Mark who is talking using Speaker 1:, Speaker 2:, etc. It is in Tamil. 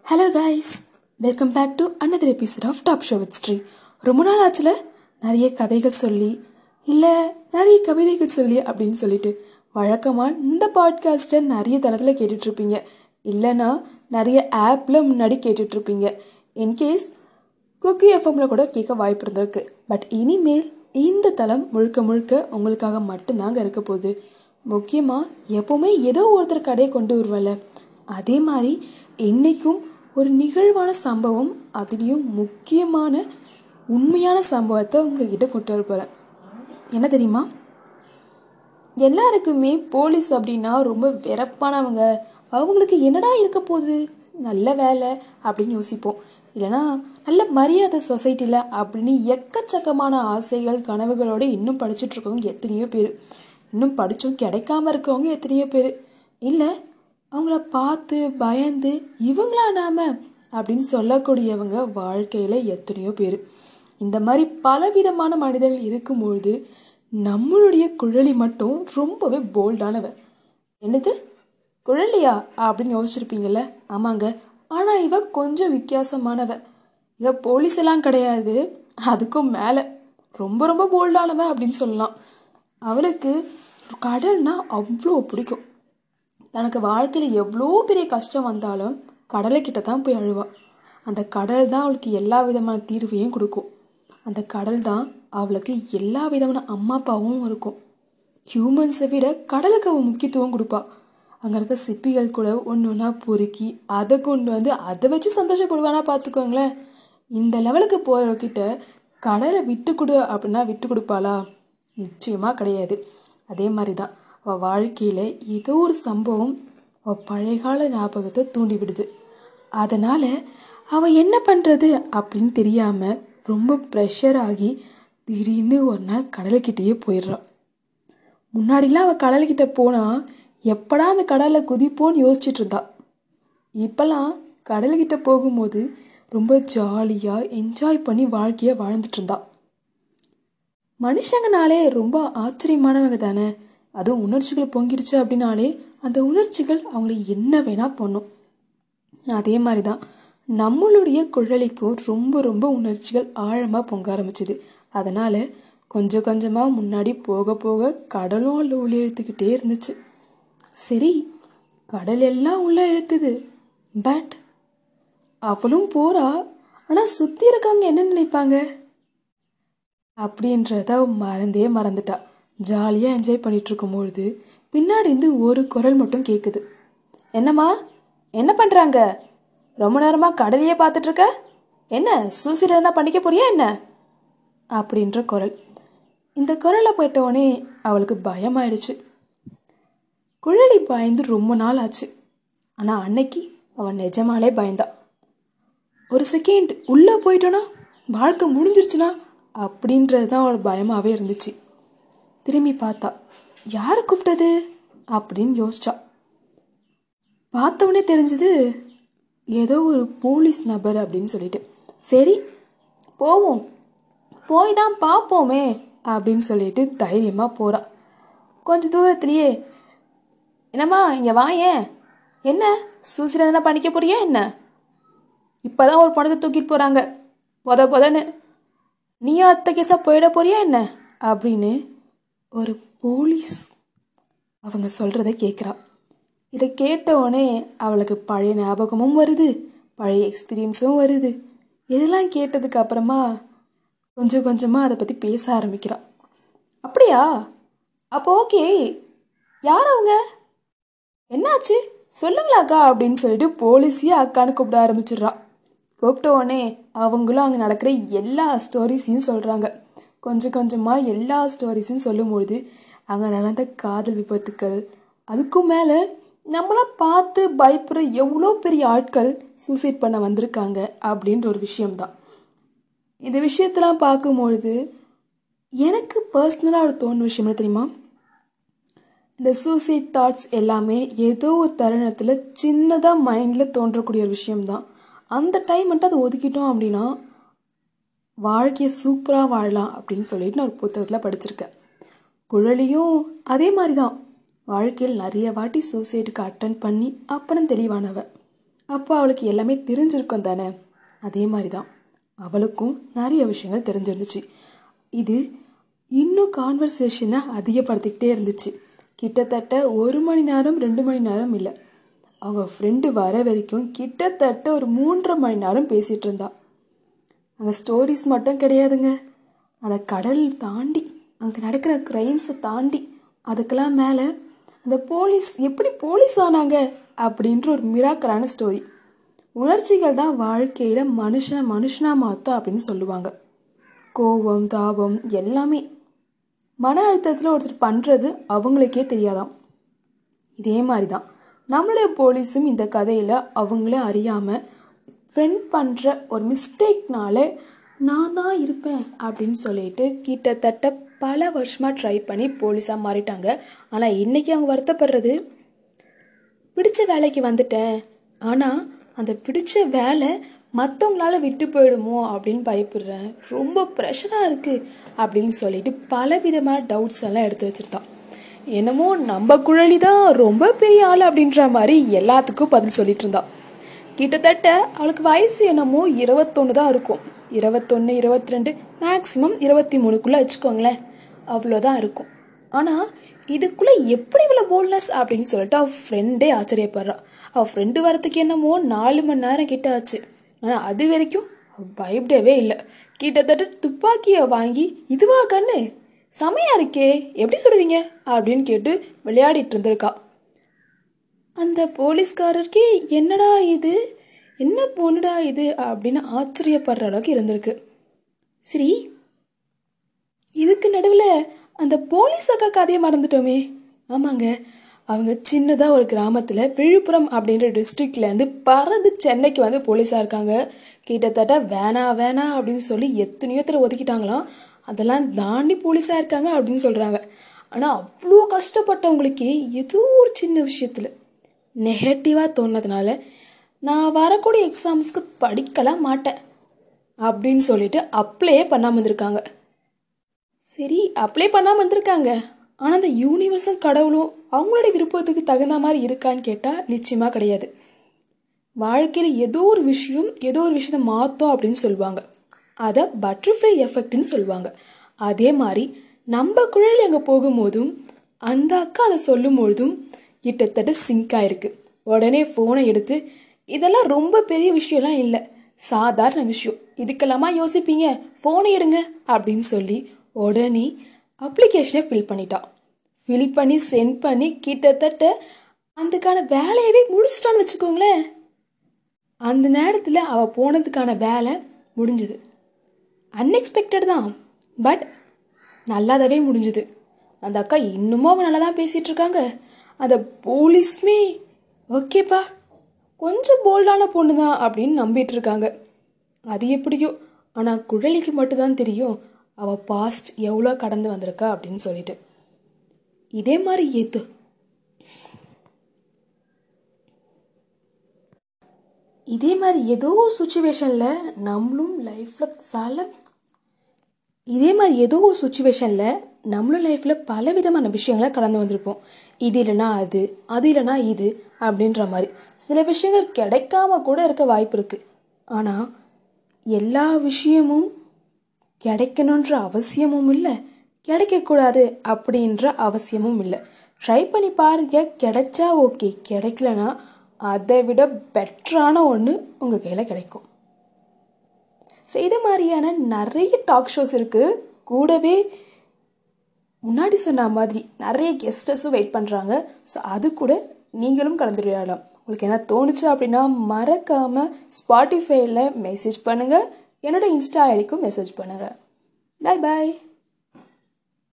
Speaker 1: hello guys welcome back to another episode of top show with Sri ரொம்ப நாள் ஆச்சுல நிறைய கதைகள் சொல்லி இல்லை நிறைய கவிதைகள் சொல்லி அப்படின்னு சொல்லிட்டு வழக்கமாக இந்த பாட்காஸ்ட்டை நிறைய தளத்தில் கேட்டுட்ருப்பீங்க இல்லைன்னா நிறைய ஆப்பில் முன்னாடி கேட்டுட்ருப்பீங்க இன்கேஸ் குக்கி எஃப்எம்ல கூட கேட்க வாய்ப்பு இருந்திருக்கு பட் இனிமேல் இந்த தளம் முழுக்க முழுக்க உங்களுக்காக மட்டும்தாங்க இருக்க போகுது முக்கியமாக எப்போவுமே ஏதோ ஒருத்தர் கடையை கொண்டு வருவல அதே மாதிரி இன்னைக்கும் ஒரு நிகழ்வான சம்பவம் அதுலேயும் முக்கியமான உண்மையான சம்பவத்தை உங்ககிட்ட கொண்டு வர போகிறேன் என்ன தெரியுமா எல்லாருக்குமே போலீஸ் அப்படின்னா ரொம்ப வெறப்பானவங்க அவங்களுக்கு என்னடா இருக்க போகுது நல்ல வேலை அப்படின்னு யோசிப்போம் இல்லைனா நல்ல மரியாதை சொசைட்டியில் அப்படின்னு எக்கச்சக்கமான ஆசைகள் கனவுகளோடு இன்னும் படிச்சுட்டு இருக்கவங்க எத்தனையோ பேர் இன்னும் படித்தும் கிடைக்காம இருக்கவங்க எத்தனையோ பேர் இல்லை அவங்கள பார்த்து பயந்து இவங்களா நாம அப்படின்னு சொல்லக்கூடியவங்க வாழ்க்கையில் எத்தனையோ பேர் இந்த மாதிரி பலவிதமான மனிதர்கள் இருக்கும்பொழுது நம்மளுடைய குழலி மட்டும் ரொம்பவே போல்டானவ என்னது குழலியா அப்படின்னு யோசிச்சிருப்பீங்கல்ல ஆமாங்க ஆனால் இவ கொஞ்சம் வித்தியாசமானவ இவ போலீஸ் எல்லாம் கிடையாது அதுக்கும் மேலே ரொம்ப ரொம்ப போல்டானவ அப்படின்னு சொல்லலாம் அவளுக்கு கடல்னா அவ்வளோ பிடிக்கும் தனக்கு வாழ்க்கையில் எவ்வளோ பெரிய கஷ்டம் வந்தாலும் கடலை கிட்ட தான் போய் அழுவா அந்த கடல் தான் அவளுக்கு எல்லா விதமான தீர்வையும் கொடுக்கும் அந்த கடல் தான் அவளுக்கு எல்லா விதமான அம்மா அப்பாவும் இருக்கும் ஹியூமன்ஸை விட கடலுக்கு அவள் முக்கியத்துவம் கொடுப்பா அங்கே இருக்க சிப்பிகள் கூட ஒன்று ஒன்றா பொறுக்கி அதை கொண்டு வந்து அதை வச்சு சந்தோஷப்படுவானா பார்த்துக்கோங்களேன் இந்த லெவலுக்கு போகிறவகிட்ட கடலை விட்டு கொடு அப்படின்னா விட்டு கொடுப்பாளா நிச்சயமாக கிடையாது அதே மாதிரி தான் அவள் வாழ்க்கையில் ஏதோ ஒரு சம்பவம் அவள் பழையகால ஞாபகத்தை தூண்டி விடுது அதனால் அவள் என்ன பண்ணுறது அப்படின்னு தெரியாமல் ரொம்ப ப்ரெஷர் ஆகி திடீர்னு ஒரு நாள் கடலுக்கிட்டேயே போயிடுறான் முன்னாடிலாம் அவள் கடலுக்கிட்ட போனால் எப்படா அந்த கடலில் குதிப்போன்னு யோசிச்சுட்டு இருந்தா இப்போல்லாம் கடலுக்கிட்ட போகும்போது ரொம்ப ஜாலியாக என்ஜாய் பண்ணி வாழ்க்கையை வாழ்ந்துட்டு இருந்தா மனுஷங்கனாலே ரொம்ப ஆச்சரியமானவங்க தானே அதுவும் உணர்ச்சிகள் பொங்கிடுச்சு அப்படின்னாலே அந்த உணர்ச்சிகள் அவங்கள என்ன வேணால் பண்ணும் அதே மாதிரி தான் நம்மளுடைய குழலிக்கும் ரொம்ப ரொம்ப உணர்ச்சிகள் ஆழமாக பொங்க ஆரம்பிச்சுது அதனால் கொஞ்சம் கொஞ்சமாக முன்னாடி போக போக கடலும் உள்ள உள்ள இழுத்துக்கிட்டே இருந்துச்சு சரி கடல் எல்லாம் உள்ள இழுக்குது பட் அவளும் போறா ஆனால் சுற்றி இருக்கவங்க என்ன நினைப்பாங்க அப்படின்றத அவ மறந்தே மறந்துட்டா ஜாலியாக என்ஜாய் பண்ணிட்டு இருக்கும்பொழுது பின்னாடி இருந்து ஒரு குரல் மட்டும் கேட்குது என்னம்மா என்ன பண்ணுறாங்க ரொம்ப நேரமாக கடலையே பார்த்துட்டு இருக்க என்ன சூசைட் எதனா பண்ணிக்க போறியா என்ன அப்படின்ற குரல் இந்த குரலை போயிட்டோடனே அவளுக்கு பயமாயிடுச்சு குழலி பயந்து ரொம்ப நாள் ஆச்சு ஆனால் அன்னைக்கு அவன் நிஜமாலே பயந்தா ஒரு செகண்ட் உள்ளே போயிட்டோன்னா வாழ்க்கை முடிஞ்சிருச்சுனா அப்படின்றது தான் அவள் பயமாகவே இருந்துச்சு திரும்பி பார்த்தா யார் கூப்பிட்டது அப்படின்னு யோசிச்சா பார்த்தவொடனே தெரிஞ்சது ஏதோ ஒரு போலீஸ் நபர் அப்படின்னு சொல்லிட்டு சரி போவோம் போய் தான் பார்ப்போமே அப்படின்னு சொல்லிட்டு தைரியமாக போகிறா கொஞ்சம் தூரத்துலேயே என்னம்மா இங்கே வாயேன் என்ன சூசைட் எதனா பண்ணிக்க போறியா என்ன இப்போ தான் ஒரு பணத்தை தூக்கிட்டு போகிறாங்க பொத பொதன்னு நீயும் அத்தை கேஸாக போயிட போறியா என்ன அப்படின்னு ஒரு போலீஸ் அவங்க சொல்கிறத கேட்குறா இதை கேட்டவுடனே அவளுக்கு பழைய ஞாபகமும் வருது பழைய எக்ஸ்பீரியன்ஸும் வருது இதெல்லாம் கேட்டதுக்கு அப்புறமா கொஞ்சம் கொஞ்சமாக அதை பற்றி பேச ஆரம்பிக்கிறான் அப்படியா அப்போ ஓகே யார் அவங்க என்னாச்சு சொல்லுங்களாக்கா அப்படின்னு சொல்லிட்டு போலீஸையே அக்கான்னு கூப்பிட ஆரம்பிச்சிடுறா கூப்பிட்ட உடனே அவங்களும் அங்கே நடக்கிற எல்லா ஸ்டோரிஸையும் சொல்கிறாங்க கொஞ்சம் கொஞ்சமாக எல்லா ஸ்டோரிஸையும் சொல்லும்பொழுது அங்கே நடந்த காதல் விபத்துக்கள் அதுக்கும் மேலே நம்மளாம் பார்த்து பயப்படுற எவ்வளோ பெரிய ஆட்கள் சூசைட் பண்ண வந்திருக்காங்க அப்படின்ற ஒரு விஷயம்தான் இந்த விஷயத்தெல்லாம் பார்க்கும்பொழுது எனக்கு பர்சனலாக ஒரு தோணுன விஷயம் என்ன தெரியுமா இந்த சூசைட் தாட்ஸ் எல்லாமே ஏதோ ஒரு தருணத்தில் சின்னதாக மைண்டில் தோன்றக்கூடிய ஒரு விஷயம்தான் அந்த டைம் மட்டும் அதை ஒதுக்கிட்டோம் அப்படின்னா வாழ்க்கையை சூப்பராக வாழலாம் அப்படின்னு சொல்லிட்டு நான் ஒரு புத்தகத்தில் படிச்சிருக்கேன் குழலியும் அதே மாதிரி தான் வாழ்க்கையில் நிறைய வாட்டி சூசைடுக்கு அட்டன் பண்ணி அப்புறம் தெளிவானவ அப்போ அவளுக்கு எல்லாமே தெரிஞ்சிருக்கும் தானே அதே மாதிரி தான் அவளுக்கும் நிறைய விஷயங்கள் தெரிஞ்சிருந்துச்சு இது இன்னும் கான்வர்சேஷனை அதிகப்படுத்திக்கிட்டே இருந்துச்சு கிட்டத்தட்ட ஒரு மணி நேரம் ரெண்டு மணி நேரம் இல்லை அவங்க ஃப்ரெண்டு வர வரைக்கும் கிட்டத்தட்ட ஒரு மூன்றரை மணி நேரம் பேசிகிட்டு இருந்தா அங்கே ஸ்டோரிஸ் மட்டும் கிடையாதுங்க அந்த கடல் தாண்டி அங்கே நடக்கிற க்ரைம்ஸை தாண்டி அதுக்கெல்லாம் மேலே அந்த போலீஸ் எப்படி போலீஸ் ஆனாங்க அப்படின்ற ஒரு மிராக்கலான ஸ்டோரி உணர்ச்சிகள் தான் வாழ்க்கையில் மனுஷனை மனுஷனாக மாற்றும் அப்படின்னு சொல்லுவாங்க கோபம் தாபம் எல்லாமே மன அழுத்தத்தில் ஒருத்தர் பண்ணுறது அவங்களுக்கே தெரியாதாம் இதே மாதிரி தான் நம்மளுடைய போலீஸும் இந்த கதையில் அவங்களே அறியாமல் ஃப்ரெண்ட் பண்ணுற ஒரு மிஸ்டேக்னால நான் தான் இருப்பேன் அப்படின்னு சொல்லிட்டு கிட்டத்தட்ட பல வருஷமாக ட்ரை பண்ணி போலீஸாக மாறிட்டாங்க ஆனால் இன்றைக்கி அவங்க வருத்தப்படுறது பிடிச்ச வேலைக்கு வந்துட்டேன் ஆனால் அந்த பிடிச்ச வேலை மற்றவங்களால விட்டு போயிடுமோ அப்படின்னு பயப்படுறேன் ரொம்ப ப்ரெஷராக இருக்குது அப்படின்னு சொல்லிட்டு பல விதமான டவுட்ஸ் எல்லாம் எடுத்து வச்சுருந்தான் என்னமோ நம்ம குழலி தான் ரொம்ப பெரிய ஆள் அப்படின்ற மாதிரி எல்லாத்துக்கும் பதில் சொல்லிட்டு இருந்தான் கிட்டத்தட்ட அவளுக்கு வயசு என்னமோ இருபத்தொன்று தான் இருக்கும் இருபத்தொன்று இருபத்தி ரெண்டு மேக்ஸிமம் இருபத்தி மூணுக்குள்ளே வச்சுக்கோங்களேன் அவ்வளோதான் இருக்கும் ஆனால் இதுக்குள்ளே எப்படி இவ்வளோ போல்னஸ் அப்படின்னு சொல்லிட்டு அவள் ஃப்ரெண்டே ஆச்சரியப்படுறான் அவள் ஃப்ரெண்டு வரத்துக்கு என்னமோ நாலு மணி நேரம் கிட்ட ஆச்சு ஆனால் அது வரைக்கும் பயப்படவே இல்லை கிட்டத்தட்ட துப்பாக்கியை வாங்கி இதுவா கண்ணு செமையா இருக்கே எப்படி சொல்லுவீங்க அப்படின்னு கேட்டு விளையாடிட்டு இருந்திருக்கா அந்த போலீஸ்காரருக்கு என்னடா இது என்ன பொண்ணுடா இது அப்படின்னு ஆச்சரியப்படுற அளவுக்கு இருந்திருக்கு சரி இதுக்கு நடுவில் அந்த போலீஸ் அக்கா கதையை மறந்துட்டோமே ஆமாங்க அவங்க சின்னதாக ஒரு கிராமத்தில் விழுப்புரம் அப்படின்ற டிஸ்ட்ரிக்ட்லேருந்து பறந்து சென்னைக்கு வந்து போலீஸாக இருக்காங்க கிட்டத்தட்ட வேணா வேணா அப்படின்னு சொல்லி எத்தனையோ தடவை ஒதுக்கிட்டாங்களாம் அதெல்லாம் தாண்டி போலீஸாக இருக்காங்க அப்படின்னு சொல்கிறாங்க ஆனால் அவ்வளோ கஷ்டப்பட்டவங்களுக்கே ஏதோ ஒரு சின்ன விஷயத்தில் நெகட்டிவாக தோணுனதுனால நான் வரக்கூடிய எக்ஸாம்ஸ்க்கு படிக்கலாம் மாட்டேன் அப்படின்னு சொல்லிட்டு அப்ளையே பண்ணாமல் இருந்திருக்காங்க சரி அப்ளை பண்ணாமல் இருந்திருக்காங்க ஆனால் அந்த யூனிவர்ஸும் கடவுளும் அவங்களுடைய விருப்பத்துக்கு தகுந்த மாதிரி இருக்கான்னு கேட்டால் நிச்சயமாக கிடையாது வாழ்க்கையில் ஏதோ ஒரு விஷயம் ஏதோ ஒரு விஷயத்தை மாற்றோம் அப்படின்னு சொல்லுவாங்க அதை பட்டர்ஃப்ளை எஃபெக்ட்னு சொல்லுவாங்க அதே மாதிரி நம்ம குழல் அங்கே போகும்போதும் அந்த அக்கா அதை சொல்லும் பொழுதும் கிட்டத்தட்ட சிங்க் ஆயிருக்கு உடனே ஃபோனை எடுத்து இதெல்லாம் ரொம்ப பெரிய விஷயம்லாம் இல்லை சாதாரண விஷயம் இதுக்கெல்லாமா யோசிப்பீங்க ஃபோனை எடுங்க அப்படின்னு சொல்லி உடனே அப்ளிகேஷனை ஃபில் பண்ணிட்டான் ஃபில் பண்ணி சென்ட் பண்ணி கிட்டத்தட்ட அதுக்கான வேலையவே முடிச்சிட்டான்னு வச்சுக்கோங்களேன் அந்த நேரத்தில் அவள் போனதுக்கான வேலை முடிஞ்சுது அன்எக்ஸ்பெக்டட் தான் பட் நல்லாதவே முடிஞ்சுது அந்த அக்கா இன்னமும் அவன் நல்லா தான் பேசிகிட்டு இருக்காங்க அந்த போலீஸ்மே ஓகேப்பா கொஞ்சம் போல்டான பொண்ணு தான் அப்படின்னு நம்பிட்டு இருக்காங்க அது எப்படியோ ஆனால் குழலிக்கு மட்டும்தான் தெரியும் அவள் பாஸ்ட் எவ்வளோ கடந்து வந்திருக்கா அப்படின்னு சொல்லிட்டு இதே மாதிரி ஏத்து இதே மாதிரி ஏதோ ஒரு சுச்சுவேஷனில் நம்மளும் லைஃப்பில் சில இதே மாதிரி ஏதோ ஒரு சுச்சுவேஷனில் நம்மளும் லைஃப்பில் பல விதமான விஷயங்களை கடந்து வந்திருப்போம் இது இல்லைனா அது அது இல்லைனா இது அப்படின்ற மாதிரி சில விஷயங்கள் கிடைக்காம கூட இருக்க வாய்ப்பு இருக்குது ஆனால் எல்லா விஷயமும் கிடைக்கணுன்ற அவசியமும் இல்லை கிடைக்கக்கூடாது அப்படின்ற அவசியமும் இல்லை ட்ரை பண்ணி பாருங்க கிடைச்சா ஓகே கிடைக்கலனா அதை விட பெட்டரான ஒன்று உங்கள் கையில் கிடைக்கும் ஸோ இது மாதிரியான நிறைய டாக் ஷோஸ் இருக்குது கூடவே முன்னாடி சொன்ன மாதிரி நிறைய கெஸ்டஸும் வெயிட் பண்ணுறாங்க ஸோ அது கூட நீங்களும் கலந்துரையாடலாம் உங்களுக்கு என்ன தோணுச்சு அப்படின்னா மறக்காமல் ஸ்பாட்டிஃபைல மெசேஜ் பண்ணுங்கள் என்னோட இன்ஸ்டா ஐடிக்கும் மெசேஜ் பண்ணுங்கள் பாய் பாய்